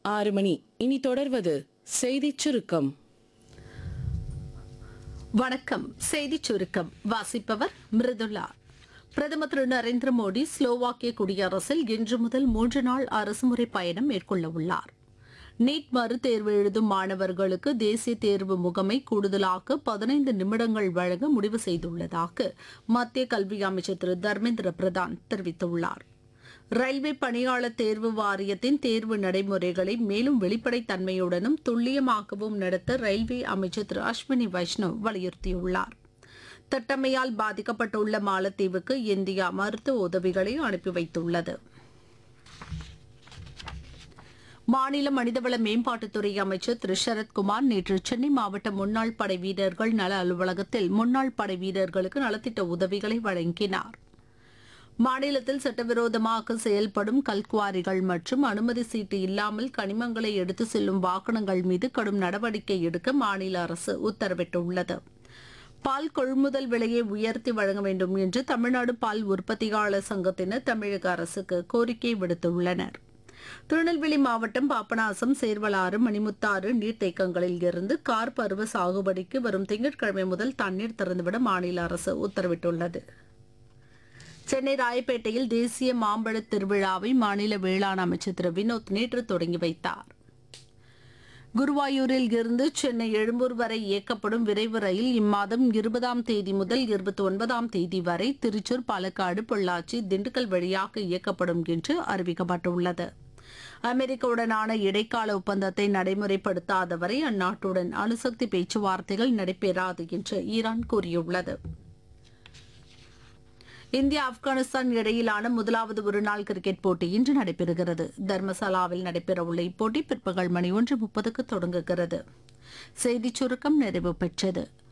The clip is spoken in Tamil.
ஆறு மணி இனி தொடர்வது செய்திச் சுருக்கம் வணக்கம் செய்திச் சுருக்கம் வாசிப்பவர் மிருதுளா பிரதமர் திரு நரேந்திர மோடி ஸ்லோவாக்கிய குடியரசில் இன்று முதல் மூன்று நாள் அரசுமுறை பயணம் மேற்கொள்ள உள்ளார் நீட் மறுதேர்வு எழுதும் மாணவர்களுக்கு தேசிய தேர்வு முகமை கூடுதலாக பதினைந்து நிமிடங்கள் வழங்க முடிவு செய்துள்ளதாக மத்திய கல்வி அமைச்சர் திரு தர்மேந்திர பிரதான் தெரிவித்துள்ளார் ரயில்வே பணியாளர் தேர்வு வாரியத்தின் தேர்வு நடைமுறைகளை மேலும் வெளிப்படைத்தன்மையுடனும் துல்லியமாகவும் நடத்த ரயில்வே அமைச்சர் திரு அஸ்வினி வைஷ்ணவ் வலியுறுத்தியுள்ளார் தட்டம்மையால் பாதிக்கப்பட்டுள்ள மாலத்தீவுக்கு இந்தியா மருத்துவ உதவிகளை அனுப்பி வைத்துள்ளது மாநில மனிதவள மேம்பாட்டுத்துறை அமைச்சர் திரு சரத்குமார் நேற்று சென்னை மாவட்ட முன்னாள் படை வீரர்கள் நல அலுவலகத்தில் முன்னாள் படை வீரர்களுக்கு நலத்திட்ட உதவிகளை வழங்கினார் மாநிலத்தில் சட்டவிரோதமாக செயல்படும் கல்குவாரிகள் மற்றும் அனுமதி சீட்டு இல்லாமல் கனிமங்களை எடுத்து செல்லும் வாகனங்கள் மீது கடும் நடவடிக்கை எடுக்க மாநில அரசு உத்தரவிட்டுள்ளது பால் கொள்முதல் விலையை உயர்த்தி வழங்க வேண்டும் என்று தமிழ்நாடு பால் உற்பத்தியாளர் சங்கத்தினர் தமிழக அரசுக்கு கோரிக்கை விடுத்துள்ளனர் திருநெல்வேலி மாவட்டம் பாபநாசம் சேர்வலாறு மணிமுத்தாறு நீர்த்தேக்கங்களில் இருந்து கார் பருவ சாகுபடிக்கு வரும் திங்கட்கிழமை முதல் தண்ணீர் திறந்துவிட மாநில அரசு உத்தரவிட்டுள்ளது சென்னை ராயப்பேட்டையில் தேசிய மாம்பழ திருவிழாவை மாநில வேளாண் அமைச்சர் திரு வினோத் நேற்று தொடங்கி வைத்தார் குருவாயூரில் இருந்து சென்னை எழும்பூர் வரை இயக்கப்படும் விரைவு ரயில் இம்மாதம் இருபதாம் தேதி முதல் இருபத்தி ஒன்பதாம் தேதி வரை திருச்சூர் பாலக்காடு பொள்ளாச்சி திண்டுக்கல் வழியாக இயக்கப்படும் என்று அறிவிக்கப்பட்டுள்ளது அமெரிக்காவுடனான இடைக்கால ஒப்பந்தத்தை நடைமுறைப்படுத்தாத வரை அந்நாட்டுடன் அணுசக்தி பேச்சுவார்த்தைகள் நடைபெறாது என்று ஈரான் கூறியுள்ளது இந்தியா ஆப்கானிஸ்தான் இடையிலான முதலாவது ஒருநாள் கிரிக்கெட் போட்டி இன்று நடைபெறுகிறது தர்மசாலாவில் நடைபெறவுள்ள இப்போட்டி பிற்பகல் மணி ஒன்று முப்பதுக்கு தொடங்குகிறது செய்திச் சுருக்கம் நிறைவு பெற்றது